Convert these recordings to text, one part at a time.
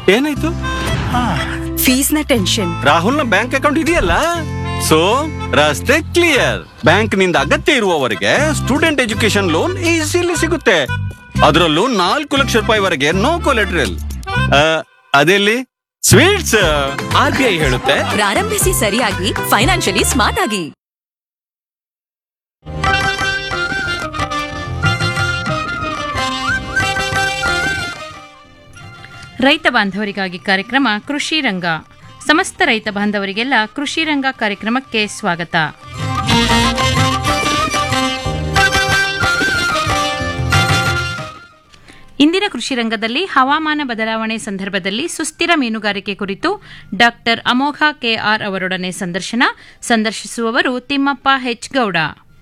ಏನಾಯ್ತು ಫೀಸ್ನ ಟೆನ್ಷನ್ ರಾಹುಲ್ನ ಬ್ಯಾಂಕ್ ಅಕೌಂಟ್ ಇದೆಯಲ್ಲ ಸೊ ರಸ್ತೆ ಕ್ಲಿಯರ್ ಬ್ಯಾಂಕ್ ನಿಂದ ಅಗತ್ಯ ಇರುವವರೆಗೆ ಸ್ಟೂಡೆಂಟ್ ಎಜುಕೇಶನ್ ಲೋನ್ ಈಸಿಲಿ ಸಿಗುತ್ತೆ ಅದರಲ್ಲೂ ನಾಲ್ಕು ಲಕ್ಷ ರೂಪಾಯಿವರೆಗೆ ನೋ ಕೊಲೆಟ್ರಲ್ ಅದೆಲ್ಲಿ ಸ್ವೀಟ್ಸ್ ಆರ್ ಬಿ ಐ ಹೇಳುತ್ತೆ ಪ್ರಾರಂಭಿಸಿ ಸರಿಯಾಗಿ ಫೈನಾನ್ಷಿಯಲಿ ಸ್ಮಾರ್ಟ್ ಆಗಿ ರೈತ ಬಾಂಧವರಿಗಾಗಿ ಕಾರ್ಯಕ್ರಮ ಕೃಷಿ ರಂಗ ಸಮಸ್ತ ರೈತ ಬಾಂಧವರಿಗೆಲ್ಲ ಕೃಷಿ ರಂಗ ಕಾರ್ಯಕ್ರಮಕ್ಕೆ ಸ್ವಾಗತ ಇಂದಿನ ಕೃಷಿ ರಂಗದಲ್ಲಿ ಹವಾಮಾನ ಬದಲಾವಣೆ ಸಂದರ್ಭದಲ್ಲಿ ಸುಸ್ಥಿರ ಮೀನುಗಾರಿಕೆ ಕುರಿತು ಡಾಕ್ಟರ್ ಅಮೋಘ ಕೆಆರ್ ಅವರೊಡನೆ ಸಂದರ್ಶನ ಸಂದರ್ಶಿಸುವವರು ತಿಮ್ಮಪ್ಪ ಹೆಚ್ ಗೌಡ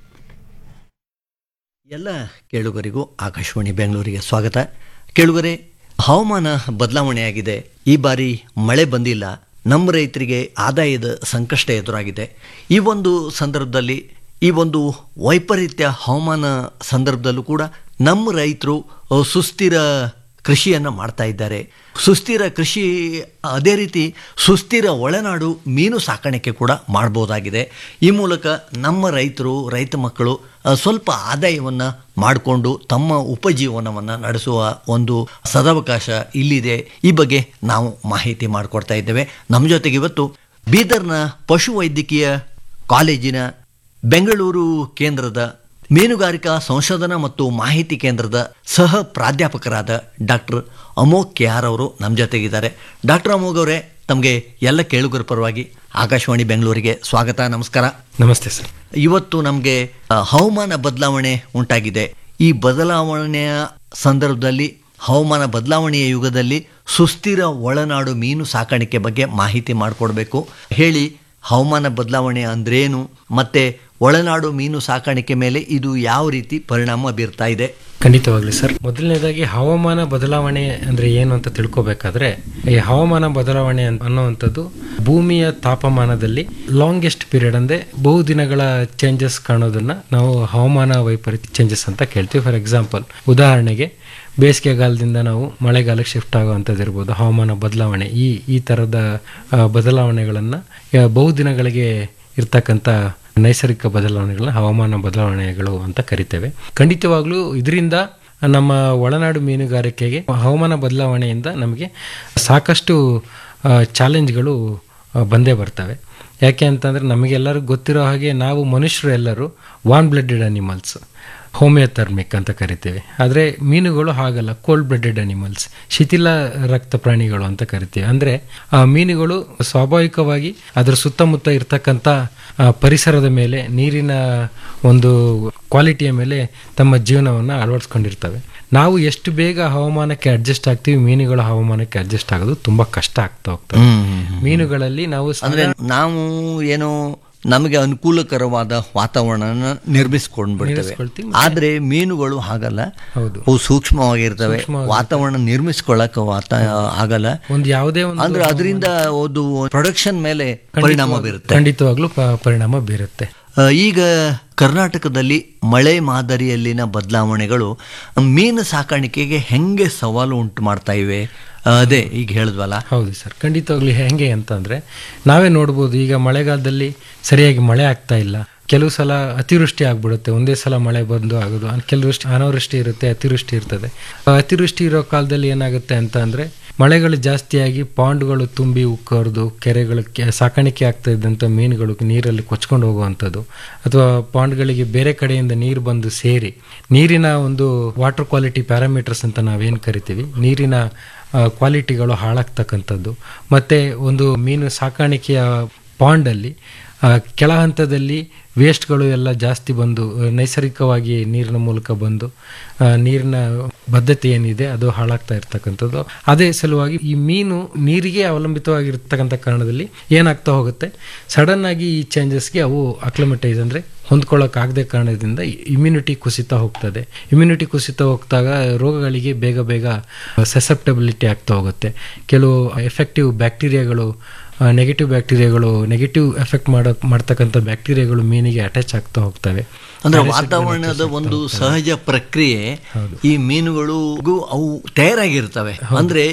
ಎಲ್ಲ ಕೇಳುಗರಿಗೂ ಆಕಾಶವಾಣಿ ಬೆಂಗಳೂರಿಗೆ ಸ್ವಾಗತ ಕೇಳುಗರೆ ಹವಾಮಾನ ಬದಲಾವಣೆಯಾಗಿದೆ ಈ ಬಾರಿ ಮಳೆ ಬಂದಿಲ್ಲ ನಮ್ಮ ರೈತರಿಗೆ ಆದಾಯದ ಸಂಕಷ್ಟ ಎದುರಾಗಿದೆ ಈ ಒಂದು ಸಂದರ್ಭದಲ್ಲಿ ಈ ಒಂದು ವೈಪರೀತ್ಯ ಹವಾಮಾನ ಸಂದರ್ಭದಲ್ಲೂ ಕೂಡ ನಮ್ಮ ರೈತರು ಅ, ಸುಸ್ಥಿರ ಕೃಷಿಯನ್ನು ಮಾಡ್ತಾ ಇದ್ದಾರೆ ಸುಸ್ಥಿರ ಕೃಷಿ ಅದೇ ರೀತಿ ಸುಸ್ಥಿರ ಒಳನಾಡು ಮೀನು ಸಾಕಾಣಿಕೆ ಕೂಡ ಮಾಡ್ಬೋದಾಗಿದೆ ಈ ಮೂಲಕ ನಮ್ಮ ರೈತರು ರೈತ ಮಕ್ಕಳು ಅ, ಸ್ವಲ್ಪ ಆದಾಯವನ್ನು ಮಾಡಿಕೊಂಡು ತಮ್ಮ ಉಪಜೀವನವನ್ನು ನಡೆಸುವ ಒಂದು ಸದಾವಕಾಶ ಇಲ್ಲಿದೆ ಈ ಬಗ್ಗೆ ನಾವು ಮಾಹಿತಿ ಮಾಡಿಕೊಡ್ತಾ ಇದ್ದೇವೆ ನಮ್ಮ ಜೊತೆಗೆ ಇವತ್ತು ಬೀದರ್ನ ಪಶುವೈದ್ಯಕೀಯ ಕಾಲೇಜಿನ ಬೆಂಗಳೂರು ಕೇಂದ್ರದ ಮೀನುಗಾರಿಕಾ ಸಂಶೋಧನಾ ಮತ್ತು ಮಾಹಿತಿ ಕೇಂದ್ರದ ಸಹ ಪ್ರಾಧ್ಯಾಪಕರಾದ ಡಾಕ್ಟರ್ ಅಮೋಘ್ ಕೆ ಆರ್ ಅವರು ನಮ್ಮ ಜೊತೆಗಿದ್ದಾರೆ ಡಾಕ್ಟರ್ ಅಮೋಘ್ ಅವರೇ ತಮಗೆ ಎಲ್ಲ ಕೇಳುಗರ ಪರವಾಗಿ ಆಕಾಶವಾಣಿ ಬೆಂಗಳೂರಿಗೆ ಸ್ವಾಗತ ನಮಸ್ಕಾರ ನಮಸ್ತೆ ಸರ್ ಇವತ್ತು ನಮಗೆ ಆ, ಹವಾಮಾನ ಬದಲಾವಣೆ ಉಂಟಾಗಿದೆ ಈ ಬದಲಾವಣೆಯ ಸಂದರ್ಭದಲ್ಲಿ ಹವಾಮಾನ ಬದಲಾವಣೆಯ ಯುಗದಲ್ಲಿ ಸುಸ್ಥಿರ ಒಳನಾಡು ಮೀನು ಸಾಕಾಣಿಕೆ ಬಗ್ಗೆ ಮಾಹಿತಿ ಮಾಡಿಕೊಡ್ಬೇಕು ಹೇಳಿ ಹವಾಮಾನ ಬದಲಾವಣೆ ಅಂದ್ರೇನು ಮತ್ತೆ ಒಳನಾಡು ಮೀನು ಸಾಕಾಣಿಕೆ ಮೇಲೆ ಇದು ಯಾವ ರೀತಿ ಪರಿಣಾಮ ಬೀರ್ತಾ ಇದೆ ಖಂಡಿತವಾಗ್ಲಿ ಸರ್ ಮೊದಲನೇದಾಗಿ ಹವಾಮಾನ ಬದಲಾವಣೆ ಅಂದ್ರೆ ಏನು ಅಂತ ತಿಳ್ಕೊಬೇಕಾದ್ರೆ ಈ ಹವಾಮಾನ ಬದಲಾವಣೆ ಅನ್- ಅನ್ನುವಂಥದ್ದು ಭೂಮಿಯ ತಾಪಮಾನದಲ್ಲಿ ಲಾಂಗೆಸ್ಟ್ ಪೀರಿಯಡ್ ಅಂದ್ರೆ ಬಹುದಿನಗಳ ಚೇಂಜಸ್ ಕಾಣೋದನ್ನ ನಾವು ಹವಾಮಾನ ವೈಪರೀತ್ಯ ಚೇಂಜಸ್ ಅಂತ ಕೇಳ್ತೀವಿ ಫಾರ್ ಎಕ್ಸಾಂಪಲ್ ಉದಾಹರಣೆಗೆ ಬೇಸಿಗೆಗಾಲದಿಂದ ನಾವು ಮಳೆಗಾಲಕ್ಕೆ ಶಿಫ್ಟ್ ಆಗುವಂಥದ್ದು ಇರ್ಬೋದು ಹವಾಮಾನ ಬದಲಾವಣೆ ಈ ಈ ಥರದ ಆ, ಬದಲಾವಣೆಗಳನ್ನು ಆ, ಬಹುದಿನಗಳಿಗೆ ಇರ್ತಕ್ಕಂಥ ನೈಸರ್ಗಿಕ ಬದಲಾವಣೆಗಳನ್ನ ಹವಾಮಾನ ಬದಲಾವಣೆಗಳು ಅಂತ ಕರಿತೇವೆ ಖಂಡಿತವಾಗ್ಲೂ ಇದರಿಂದ ನಮ್ಮ ಒಳನಾಡು ಮೀನುಗಾರಿಕೆಗೆ ಹವಾಮಾನ ಬದಲಾವಣೆಯಿಂದ ನಮಗೆ ಸಾಕಷ್ಟು ಚಾಲೆಂಜ್ಗಳು ಬಂದೇ ಬರ್ತವೆ ಯಾಕೆ ಅಂತಂದರೆ ನಮಗೆಲ್ಲರಿಗೂ ಗೊತ್ತಿರೋ ಹಾಗೆ ನಾವು ಮನುಷ್ಯರು ಎಲ್ಲರೂ ವಾನ್ ಬ್ಲಡೆಡ್ ಅನಿಮಲ್ಸ್ ಹೋಮಿಯೋಥರ್ಮಿಕ್ ಅಂತ ಕರಿತೇವೆ ಆದರೆ ಮೀನುಗಳು ಹಾಗಲ್ಲ ಕೋಲ್ಡ್ ಬ್ಲಡೆಡ್ ಅನಿಮಲ್ಸ್ ಶಿಥಿಲ ರಕ್ತ ಪ್ರಾಣಿಗಳು ಅಂತ ಕರಿತೀವಿ ಅಂದರೆ ಆ ಮೀನುಗಳು ಸ್ವಾಭಾವಿಕವಾಗಿ ಅದರ ಸುತ್ತಮುತ್ತ ಇರ್ತಕ್ಕಂಥ ಆ, ಪರಿಸರದ ಮೇಲೆ ನೀರಿನ ಒಂದು ಕ್ವಾಲಿಟಿಯ ಮೇಲೆ ತಮ್ಮ ಜೀವನವನ್ನು ಅಳವಡಿಸ್ಕೊಂಡಿರ್ತವೆ ನಾವು ಎಷ್ಟು ಬೇಗ ಹವಾಮಾನಕ್ಕೆ ಅಡ್ಜಸ್ಟ್ ಆಗ್ತೀವಿ ಮೀನುಗಳ ಹವಾಮಾನಕ್ಕೆ ಅಡ್ಜಸ್ಟ್ ಆಗೋದು ತುಂಬಾ ಕಷ್ಟ ಆಗ್ತಾ ಹೋಗ್ತದೆ ಮೀನುಗಳಲ್ಲಿ ನಾವು ಅಂದ್ರೆ ನಾವು ಏನೋ ನಮಗೆ ಅನುಕೂಲಕರವಾದ ವಾತಾವರಣ ನಿರ್ಮಿಸ್ಕೊಂಡು ಬಿಡ್ತೇವೆ ನಿರ್ಮಿಸ್ಕೊಳ್ತೀವಿ. ಆದ್ರೆ ಮೀನುಗಳು ಹಾಗಲ್ಲ ಹೌದು. ಅವು ಸೂಕ್ಷ್ಮವಾಗಿರ್ತವೆ ವಾತಾವರಣ ನಿರ್ಮಿಸ್ಕೊಳ್ಳಕ್ಕೆ ವಾತ ಆಗಲ್ಲ ಒಂದು ಯಾವುದೇ ಒಂದು ಅಂದ್ರೆ ಅದರಿಂದ ಒಂದು ಪ್ರೊಡಕ್ಷನ್ ಮೇಲೆ ಪರಿಣಾಮ ಬೀರುತ್ತೆ ಖಂಡಿತವಾಗ್ಲೂ ಪ- ಪರಿಣಾಮ ಬೀರುತ್ತೆ ಆ, ಈಗ ಕರ್ನಾಟಕದಲ್ಲಿ ಮಳೆ ಮಾದರಿಯಲ್ಲಿನ ಬದಲಾವಣೆಗಳು ಮೀನು ಸಾಕಾಣಿಕೆಗೆ ಹೆಂಗೆ ಸವಾಲು ಉಂಟು ಮಾಡ್ತಾ ಇವೆ ಆ, ಅದೇ ಈಗ ಹೇಳಿದ್ವಲ್ಲ ಹೌದು ಸರ್ ಖಂಡಿತವಾಗ್ಲಿ ಹೆಂಗೆ ಅಂತಂದ್ರೆ ನಾವೇ ನೋಡ್ಬೋದು ಈಗ ಮಳೆಗಾಲದಲ್ಲಿ ಸರಿಯಾಗಿ ಮಳೆ ಆಗ್ತಾ ಇಲ್ಲ ಕೆಲವು ಸಲ ಅತಿವೃಷ್ಟಿ ಆಗ್ಬಿಡುತ್ತೆ ಒಂದೇ ಸಲ ಮಳೆ ಬಂದು ಆಗೋದು ಅನ್- ಕೆಲವಷ್ಟು ಅನಾವೃಷ್ಟಿ ಇರುತ್ತೆ ಅತಿವೃಷ್ಟಿ ಇರ್ತದೆ ಆ ಅತಿವೃಷ್ಟಿ ಇರೋ ಕಾಲದಲ್ಲಿ ಏನಾಗುತ್ತೆ ಅಂತ ಅಂದ್ರೆ ಮಳೆಗಳು ಜಾಸ್ತಿಯಾಗಿ ಪಾಂಡ್ಗಳು ತುಂಬಿ ಉಕ್ಕರ್ದು ಕೆರೆಗಳು ಕೆ- ಸಾಕಾಣಿಕೆ ಆಗ್ತಾ ಇದ್ದಂಥ ಮೀನುಗಳು ನೀರಲ್ಲಿ ಕೊಚ್ಕೊಂಡು ಹೋಗುವಂಥದ್ದು ಅಥವಾ ಪಾಂಡ್ಗಳಿಗೆ ಬೇರೆ ಕಡೆಯಿಂದ ನೀರು ಬಂದು ಸೇರಿ ನೀರಿನ ಒಂದು ವಾಟರ್ ಕ್ವಾಲಿಟಿ ಪ್ಯಾರಾಮೀಟರ್ಸ್ ಅಂತ ನಾವೇನು ಕರಿತೀವಿ ನೀರಿನ ಆ, ಕ್ವಾಲಿಟಿಗಳು ಹಾಳಾಗ್ತಕ್ಕಂಥದ್ದು ಮತ್ತು ಒಂದು ಮೀನು ಸಾಕಾಣಿಕೆಯ ಪಾಂಡಲ್ಲಿ ಆ, ಕೆಳ ಹಂತದಲ್ಲಿ ವೇಸ್ಟ್ಗಳು ಎಲ್ಲ ಜಾಸ್ತಿ ಬಂದು ಆ, ನೈಸರ್ಗಿಕವಾಗಿ ನೀರಿನ ಮೂಲಕ ಬಂದು ಆ, ನೀರಿನ ಬದ್ಧತೆ ಏನಿದೆ ಅದು ಹಾಳಾಗ್ತಾ ಇರ್ತಕ್ಕಂಥದ್ದು ಅದೇ ಸಲುವಾಗಿ ಈ ಮೀನು ನೀರಿಗೆ ಅವಲಂಬಿತವಾಗಿರ್ತಕ್ಕಂಥ ಕಾರಣದಲ್ಲಿ ಏನಾಗ್ತಾ ಹೋಗುತ್ತೆ ಸಡನ್ ಆಗಿ ಈ ಚೇಂಜಸ್ಗೆ ಅವು ಅಕ್ಲಮೆಟೈಸ್ ಅಂದರೆ ಹೊಂದ್ಕೊಳ್ಳೋಕ್ಕಾಗದೆ ಕಾರಣದಿಂದ ಇಮ್ಯುನಿಟಿ ಕುಸಿತ ಹೋಗ್ತದೆ ಇಮ್ಯುನಿಟಿ ಕುಸಿತ ಹೋಗ್ದಾಗ ರೋಗಗಳಿಗೆ ಬೇಗ ಬೇಗ ಸೆಸೆಪ್ಟಬಿಲಿಟಿ ಆಗ್ತಾ ಹೋಗುತ್ತೆ ಕೆಲವು ಎಫೆಕ್ಟಿವ್ ಬ್ಯಾಕ್ಟೀರಿಯಾಗಳು ನೆಗೆಟಿವ್ ಬ್ಯಾಕ್ಟೀರಿಯಾಗಳು ನೆಗೆಟಿವ್ ಎಫೆಕ್ಟ್ ಮಾಡೋ ಮಾಡ್ತಕ್ಕಂಥ ಬ್ಯಾಕ್ಟೀರಿಯಾಗಳು ಮೀನಿಗೆ ಅಟ್ಯಾಚ್ ಆಗ್ತಾ ಹೋಗ್ತವೆ ಅಂದ್ರೆ ವಾತಾವರಣದ ಒಂದು ಸಹಜ ಪ್ರಕ್ರಿಯೆ ಈ ಮೀನುಗಳು ಅವು ತಯಾರಾಗಿರ್ತವೆ ಅಂದ್ರೆ